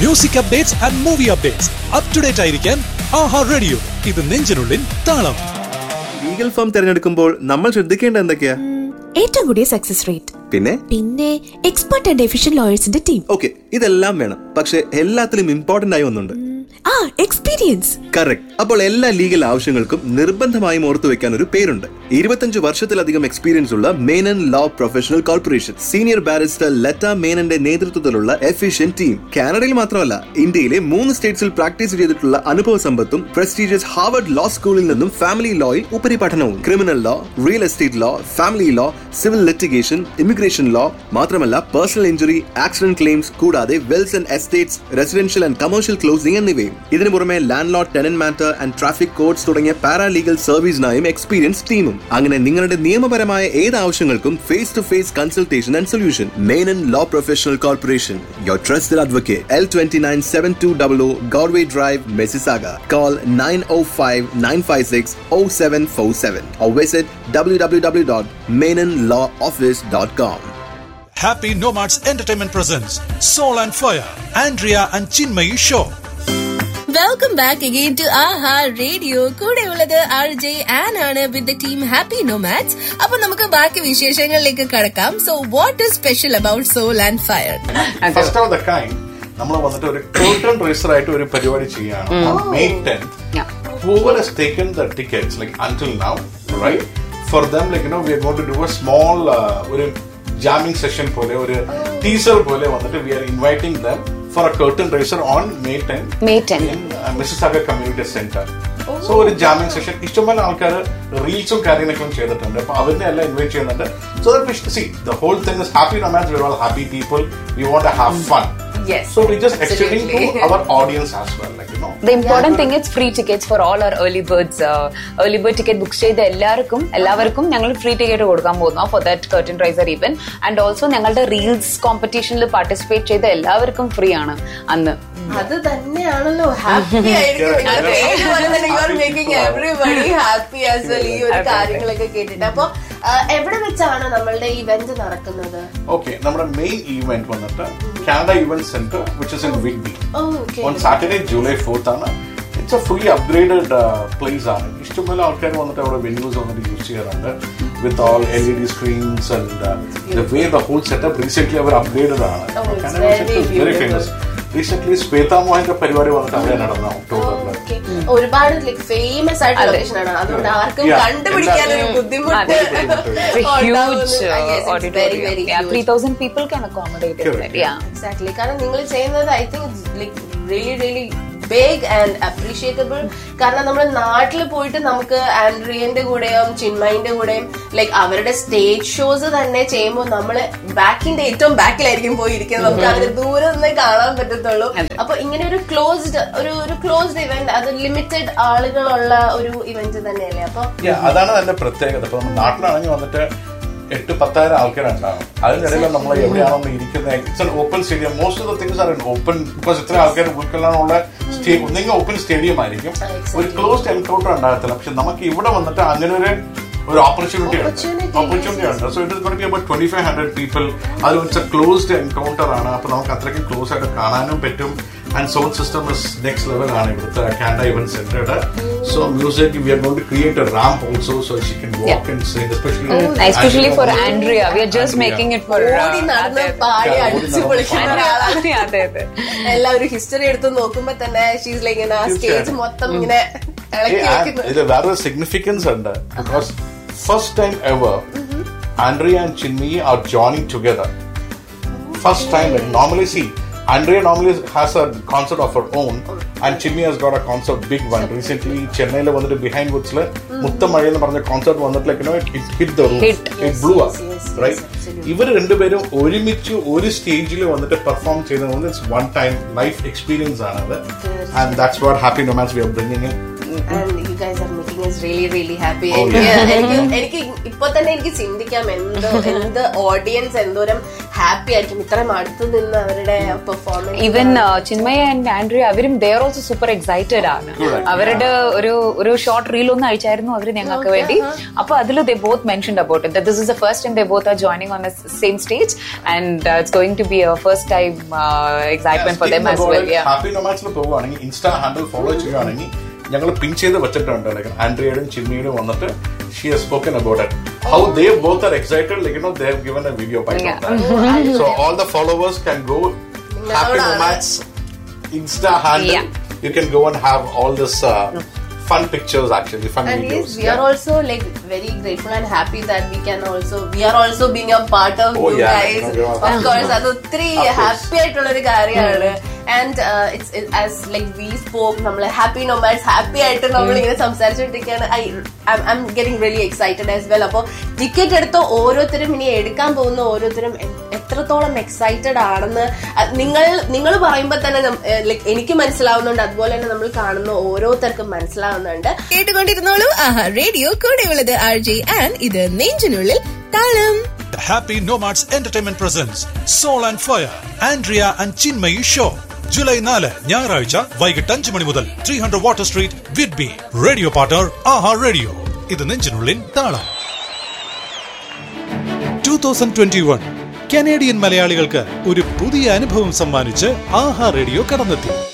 Music updates and movie updates up to date ആയിരിക്കാൻ Aha radio ഇത് നെഞ്ചിനുള്ളിൽ താളം ലീഗൽ ഫേം തിരഞ്ഞെടുക്കുമ്പോൾ നമ്മൾ ശ്രദ്ധിക്കേണ്ട എന്തൊക്കെയാ ഏറ്റവും കൂടിയ സക്സസ് റേറ്റ് പിന്നെ പിന്നെ എക്സ്പെർട്ട് ആൻഡ് എഫിഷ്യന്റ് ലോയേഴ്സിന്റെ ടീം ഓക്കെ ഇതെല്ലാം വേണം പക്ഷെ എല്ലാത്തിലും ഇമ്പോർട്ടന്റ് ആയി ഒന്നുണ്ട് ആ എക്സ്പീരിയൻസ് കറക്റ്റ് അപ്പോൾ എല്ലാ ലീഗൽ ആവശ്യങ്ങൾക്കും നിർബന്ധമായും ഓർത്തു വെക്കാൻ ഒരു പേരുണ്ട് ഇരുപത്തഞ്ച് വർഷത്തിലധികം എക്സ്പീരിയൻസ് ഉള്ള Menon law professional corporation senior barrister Latha മേനന്റെ നേതൃത്വത്തിലുള്ള എഫിഷ്യൻ ടീം കാനഡയിൽ മാത്രമല്ല ഇന്ത്യയിലെ മൂന്ന് സ്റ്റേറ്റ്സിൽ പ്രാക്ടീസ് ചെയ്തിട്ടുള്ള അനുഭവ സമ്പത്തും പ്രസ്റ്റീജിയസ് ഹാർവർഡ് ലോ സ്കൂളിൽ നിന്നും ഫാമിലി ലോയിൽ ഉപരിപഠനവും criminal law real estate law family law civil litigation immigration law മാത്രമല്ല പേഴ്സണൽ ഇഞ്ചുറി ആക്സിഡന്റ് ക്ലെയിംസ് കൂടാതെ wills and estates residential and commercial closing എന്നിവയും ഇതിനു പുറമെ landlord tenant matter and traffic codes തുടങ്ങിയ പാരാലീഗൽ സർവീസിനായും experience ടീമും അങ്ങനെ നിങ്ങളുടെ നിയമപരമായ ഏത് ആവശ്യങ്ങൾക്കും face to face consultation and solution Menon law professional corporation your trusted advocate L twenty nine seven two double O Goreway drive Mississauga call nine O five nine five six O seven four seven or visit www.menonlawoffice.com. Happy nomads entertainment presents soul and fire Andrea and Chinmayi show welcome back again to Aha radio കൂടെ ഉള്ളത് R J Ann ആണ് with the team happy nomads അപ്പൊ നമുക്ക് ബാക്കി വിശേഷങ്ങളിലേക്ക് കടക്കാം so what is special about soul and fire first of the kind നമ്മൾ വന്നിട്ട് ഒരു കോട്ടൺ റേസർ ആയിട്ട് ഒരു പരിപാടി ചെയ്യാണ് May tenth whoever has taken the tickets like until now right for them like you know we are going to do a small uh, ഒരു jamming session പോലെ ഒരു teaser പോലെ വന്നിട്ട് we are inviting them for a curtain raiser on May 10 May 10. in uh, Mississauga Community Center so ഒരു jamming session ഇഷ്ടംപോലെ ആൾക്കാർ റീൽസും കാര്യങ്ങളൊക്കെ ചെയ്തിട്ടുണ്ട് അപ്പൊ അവരിനെ എല്ലാം ഇൻവൈറ്റ് ചെയ്യുന്നുണ്ട് so that see the whole thing is happy romance we all happy people we want have fun Yes, So we just extending to absolutely. our audience as well, like you know. The important thing is free tickets for all our early birds. Uh, early bird ticket book ചെയ്ത എല്ലാവർക്കും എല്ലാവർക്കും ഞങ്ങൾ free ticket കൊടുക്കാൻ പോകുന്നു for that curtain raiser event and also ഞങ്ങളുടെ reels കോമ്പറ്റീഷനിൽ participate ചെയ്ത എല്ലാവർക്കും ഫ്രീ ആണ് അന്ന് അത് തന്നെയാണല്ലോ happy making everybody happy as well ഈ ഒരു കാര്യങ്ങളൊക്കെ കേട്ടിട്ട് അപ്പൊ ആ, എവിടെ വെച്ചാണ് നമ്മളുടെ ഇവന്റ് നടക്കുന്നത് Okay, നമ്മുടെ മെയിൻ ഈവന്റ് വന്നിട്ട് Canada event center which is in Wigby okay on Saturday July fourth ആണ് it's a fully upgraded place ആണ് ഇഷ്ടംപോലെ ആൾക്കാർ വന്നിട്ട് അവിടെ വെന്യൂസ് വന്നിട്ട് യൂസ് ചെയ്യാറുണ്ട് with all L E D screens and the way the whole setup recent അവർ upgraded ആണ് Oh, it's Canada very very beautiful. Famous recent Shweta മോഹന്റെ പരിപാടി വന്നിട്ട് അവിടെ നടന്ന ഒക്ടോബറിൽ ഓക്കെ ഒരുപാട് ലൈക് ഫേമസ് ആയിട്ടുള്ള അതെ. ലൊക്കേഷൻ ആണ് അതുകൊണ്ട് ആർക്കും Yeah, കണ്ടുപിടിക്കാൻ ഒരു എല്ലാ- ബുദ്ധിമുട്ട് അതെ. ഉണ്ടാവുമെന്ന് huge I guess it's very, auditorium very three huge. Thousand people can accommodate Correct. Exactly കാരണം നിങ്ങൾ ചെയ്യുന്നത് I think like really really big and appreciable കാരണം നമ്മുടെ നാട്ടിൽ പോയിട്ട് നമുക്ക് ആൻഡ്രിയന്റെ കൂടെയും ചിന്മയിന്റെ കൂടെയും ലൈക്ക് അവരുടെ സ്റ്റേജ് ഷോസ് തന്നെ ചെയ്യുമ്പോൾ നമ്മള് ബാക്കിന്റെ ഏറ്റവും ബാക്കിലായിരിക്കും പോയിരിക്കുന്നത് നമുക്ക് അവര് ദൂരെ നിന്ന് കാണാൻ പറ്റത്തുള്ളൂ അപ്പൊ ഇങ്ങനെ ഒരു ക്ലോസ്ഡ് ഒരു ഒരു ക്ലോസ്ഡ് ഇവന്റ് അത് ലിമിറ്റഡ് ആളുകളുള്ള ഒരു ഇവന്റ് തന്നെയല്ലേ അപ്പൊ Yeah, അതാണ് അതിന്റെ പ്രത്യേകത ഇപ്പൊ നമ്മൾ നാട്ടിലാണെങ്കിൽ വന്നിട്ട് എട്ട് പത്തായിരം ആൾക്കാരുണ്ടാവും അതിനിടയിൽ നമ്മൾ എവിടെയാണോ ഇരിക്കുന്നത് it's open stadium most of the things are open because ഇത്ര ആൾക്കാർ ഉൾക്കൊള്ളാനുള്ള സ്റ്റേഡിയം ഒന്നെങ്കിൽ ഓപ്പൺ സ്റ്റേഡിയം ആയിരിക്കും ഒരു ക്ലോസ്ഡ് എൻകൗണ്ടർ ഉണ്ടാകത്തില്ല പക്ഷെ നമുക്ക് ഇവിടെ വന്നിട്ട് അങ്ങനെ ഒരു ഒരു ഓപ്പർച്യൂണിറ്റി ഉണ്ട് Opportunity, ഓപ്പർച്യൂണിറ്റി ഉണ്ട് so it is got B about twenty five hundred people അത് വെച്ച ക്ലോസ്ഡ് എൻകൗണ്ടർ ആണ് അപ്പൊ നമുക്ക് അത്രയ്ക്ക് ക്ലോസ് ആയിട്ട് കാണാനും പറ്റും and sound system is next level ആണ് ഇവിടുത്തെ കാൻഡ ഇവന്റ് സെന്ററുടെ so music we are going to create a ramp also so she can walk and sing especially especially for Andrea we are just making it for ഓടി നടന്ന് പാടി Yeah, ഓടി അടിച്ചു നടന്ന് പൊളിക്കുന്ന പാടി. ഒരാളാണ് അതെ അതെ എല്ലാവരും ഹിസ്റ്ററി എടുത്ത് നോക്കുമ്പോ തന്നെ ഷീസ് ലൈക്ക് ഇങ്ങനെ ആ സ്റ്റേജ് തീർച്ചയായും. മൊത്തം ഇങ്ങനെ ഇളക്കി വെക്കുന്നത് ഇതിൽ വേറൊരു സിഗ്നിഫിക്കൻസ് ഉണ്ട് because first time ever Andrea and Chinmayi are joining together first time normally see Andrea normally has a concert of her own, and Chimmy has got a concert, big one. Recently, ചെന്നൈയിൽ വന്നിട്ട് ബിഹൈൻഡ് വുഡ്സിൽ മുത്തമഴ എന്ന് പറഞ്ഞ concert വന്നിട്ട് like no it hit the room Hit. It blew yes, up yes, right absolutely. ഇവർ രണ്ടുപേരും ഒരുമിച്ച് ഒരു സ്റ്റേജിൽ വന്നിട്ട് പെർഫോം ചെയ്യുന്നത് it's one time life experience ആണത് and that's what Happy Nomads we are bringing in and you guys are making us really really happy Oh, എനിക്ക് yeah. എനിക്ക് എനിക്ക് ഇപ്പൊ തന്നെ എനിക്ക് ചിന്തിക്കാം എന്ത് എന്ത് ഓഡിയൻസ് എന്തോരം ഹാപ്പി ആയിരിക്കും ഇത്രയും അടുത്ത് നിന്ന് അവരുടെ performance even Chinmayi and Andrea അവരും ദർ ഓൾസോ സൂപ്പർ എക്സൈറ്റഡ് ആണ് Correct. അവരുടെ ഒരു ഒരു ഷോർട്ട് റീൽ ഒന്ന് അയച്ചായിരുന്നു അവർ ഞങ്ങൾക്ക് വേണ്ടി അപ്പൊ അതിൽ they both mention about it this is the first time they both are joining on same stage and it's going to be a first time excitement for them as well Happy നൊമാറ്റ്സിൽ പോവുകയാണെങ്കിൽ insta handle follow ചെയ്യുകയാണെങ്കിൽ ഞങ്ങൾ പിൻ ചെയ്ത് വെച്ചിട്ടുണ്ട് like ആൻഡ്രിയയുടെയും ചിമ്മിയുടെയും വന്നിട്ട് she has spoken about it how they both are excited like no they have given a video by so all the followers can go Happy Nomads insta handle Yeah. You can go and have all this fun pictures actually fun And yes, videos we are also like very grateful and happy that we can also we are also being a part of Oh, you yeah. guys. No, no, Of course, അത് ഒത്തിരി Of course. Happy ആയിട്ടുള്ള ഒരു കാര്യമാണ് and it's as like we spoke നമ്മൾ Happy Nomads happy ആയിട്ട് നമ്മൾ ഇങ്ങനെ സംസാരിച്ചുകൊണ്ടിരിക്കുകയാണ് I I am getting really excited as well അപ്പോൾ ടിക്കറ്റ് എടുത്ത ഓരോരുത്തരും ഇനി എടുക്കാൻ പോകുന്ന ഓരോരുത്തരും എ- എത്രത്തോളം എക്സൈറ്റഡ് ആണെന്ന് അഹ് നിങ്ങൾ നിങ്ങൾ പറയുമ്പോൾ തന്നെ ലൈക്ക് എനിക്ക് മനസ്സിലാവുന്നുണ്ട് അതുപോലെ തന്നെ നമ്മൾ കാണുന്ന ഓരോരുത്തർക്കും മനസ്സിലാവുന്നുണ്ട് കേട്ടുകൊണ്ടിരുന്നോളൂ ആഹാ റേഡിയോ കൂടെയുള്ളത് ആർ ജെ ആൻഡ് ഇത് നെഞ്ചിനുള്ളിൽ താളം The Happy Nomads Entertainment presents Soul and Fire, Andrea and Chinmayi Show. July നാല് ഞായറാഴ്ച വൈകിട്ട് അഞ്ച് മണി മുതൽ ത്രീ ഹൺഡ്രഡ് വാട്ടർ സ്ട്രീറ്റ് വിഡ്ബി റേഡിയോ പാർട്ണർ ആഹാ റേഡിയോ ഇത് നെഞ്ചിനുള്ളിൻ താളം two thousand twenty one Canadian മലയാളികൾക്ക് ഒരു പുതിയ അനുഭവം സമ്മാനിച്ച് ആഹാ റേഡിയോ കടന്നെത്തി